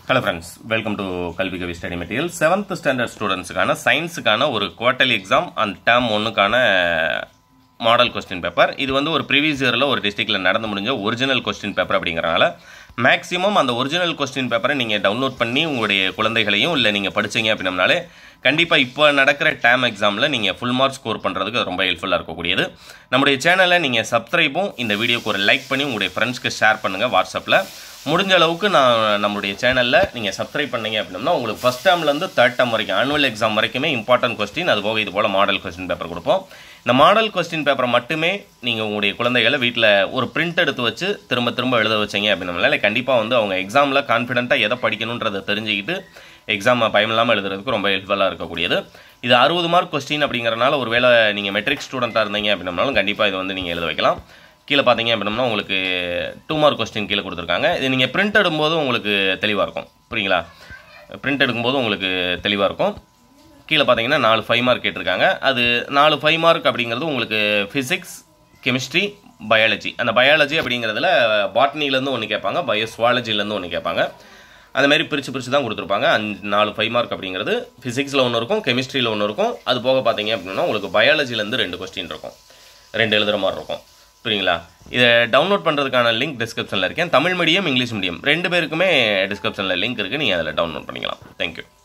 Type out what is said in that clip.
hello friends welcome to Kalvi Kavi study material seventh standard ஸ்டூடெண்ட்ஸுக்கான சயின்ஸுக்கான ஒரு குவார்டர்லி எக்ஸாம் அண்ட் டேர்ம் ஒன்றுக்கான மாடல் கொஸ்டின் பேப்பர் இது வந்து ஒரு ப்ரீவியஸ் இயரில் ஒரு டிஸ்ட்ரிக்டில் நடந்து முடிஞ்ச ஒரிஜினல் கொஸ்டின் பேப்பர் அப்படிங்கிறனால மேக்ஸிமம் அந்த ஒரிஜினல் கொஸ்டின் பேப்பரை நீங்கள் டவுன்லோட் பண்ணி உங்களுடைய குழந்தைகளையும் இல்லை நீங்கள் படிச்சீங்க அப்படின்னம்னாலே கண்டிப்பாக இப்போ நடக்கிற டேம் எக்ஸாமில் நீங்கள் ஃபுல் மார்க் ஸ்கோர் பண்ணுறதுக்கு அது ரொம்ப ஹெல்ப்ஃபுல்லாக இருக்கக்கூடியது நம்முடைய சேனலை நீங்கள் சப்ஸ்கிரைபும் இந்த வீடியோக்கு ஒரு லைக் பண்ணி உங்களுடைய ஃப்ரெண்ட்ஸ்க்கு ஷேர் பண்ணுங்கள் வாட்ஸ்அப்பில் முடிஞ்ச அளவுக்கு நான் நம்மளுடைய சேனலில் நீங்கள் சப்ஸ்கிரைப் பண்ணீங்க அப்படின்னா உங்களுக்கு ஃபஸ்ட் டேர்ம்லேருந்து தேர்ட் டேர்ம் வரைக்கும் ஆனுவல் எக்ஸாம் வரைக்குமே இம்பார்ட்டன்ட் கொஸ்டின் அது போக இது போல் மாடல் கொஸ்டின் பேப்பர் கொடுப்போம் இந்த மாடல் கொஸ்டின் பேப்பரை மட்டுமே நீங்கள் உங்களுடைய குழந்தைகளை வீட்டில் ஒரு பிரிண்ட் எடுத்து வச்சு திரும்ப திரும்ப எழுத வச்சீங்க அப்படின்னா கண்டிப்பாக வந்து அவங்க எக்ஸாமில் கான்ஃபிடென்ட்டாக எதை படிக்கணுன்றதை தெரிஞ்சுக்கிட்டு எக்ஸாம் பயம் இல்லாமல் எழுதுறதுக்கு ரொம்ப ஹெல்ப்ஃபுல்லாக இருக்கக்கூடியது இது அறுபது மார்க் கொஸ்டின் அப்படிங்கிறனால ஒருவேளை நீங்கள் மெட்ரிக் ஸ்டூடெண்ட்டாக இருந்தீங்க அப்படின்னாலும் கண்டிப்பாக இது வந்து நீங்கள் எழுத வைக்கலாம் கீழே பார்த்தீங்க அப்படின்னா உங்களுக்கு டூ மார்க் கொஸ்டின் கீழே கொடுத்துருக்காங்க இது நீங்கள் பிரிண்ட் எடுக்கும்போது உங்களுக்கு தெளிவாக இருக்கும் புரியுங்களா பிரிண்ட் எடுக்கும்போது உங்களுக்கு தெளிவாக இருக்கும் கீழே பார்த்தீங்கன்னா நாலு ஃபைவ் மார்க் கேட்டிருக்காங்க அது நாலு ஃபைவ் மார்க் அப்படிங்கிறது உங்களுக்கு ஃபிசிக்ஸ் கெமிஸ்ட்ரி பயாலஜி அந்த பயாலஜி அப்படிங்கிறதுல பாட்னிலேருந்து ஒன்று கேட்பாங்க பயோஸ்வாலஜிலேருந்து ஒன்று கேட்பாங்க அந்த மாதிரி பிரித்து பிரித்து தான் கொடுத்துருப்பாங்க அஞ்சு நாலு ஃபைவ் மார்க் அப்படிங்கிறது ஃபிசிக்ஸில் ஒன்று இருக்கும் கெமிஸ்ட்ரியில் ஒன்று இருக்கும் அது போக பார்த்தீங்க அப்படின்னா உங்களுக்கு பயாலஜிலேருந்து ரெண்டு கொஸ்டின் இருக்கும் ரெண்டு எழுதுகிற மாதிரி இருக்கும் புரியுங்களா இதை டவுன்லோட் பண்ணுறதுக்கான லிங்க் டிஸ்கிரிப்ஷனில் இருக்கேன் தமிழ் மீடியம் இங்கிலீஷ் மீடியம் ரெண்டு பேருக்குமே டிஸ்கிரிப்ஷனில் லிங்க் இருக்குது நீங்கள் அதில் டவுன்லோட் பண்ணிக்கலாம் தேங்க்யூ